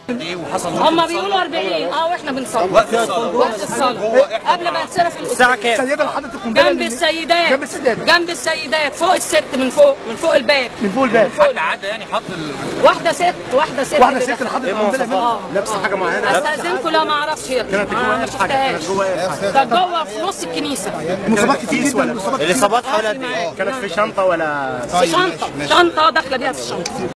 ايه وحصل هم بيقولوا 40 اه واحنا بنصلي وقت الصلاة. وقت الصلاه قبل ما ينصرف الساعة كام؟ السيده اللي حطت القنبله جنب اللي- السيدات جنب السيدات جنب السيدات فوق الست من فوق من فوق الباب من فوق الباب حد عدى يعني حط ال... واحده ست واحده ست واحده كده. ست اللي حطت القنبله منها. لابسه حاجه معينه استاذنكم لا ما اعرفش هي ما ما شفتهاش جوه ايه كانت جوه في نص الكنيسه مصابات كتير جدا مصابات الاصابات حوالي قد ايه؟ كانت في شنطه ولا في شنطه شنطه داخله بيها في الشنطه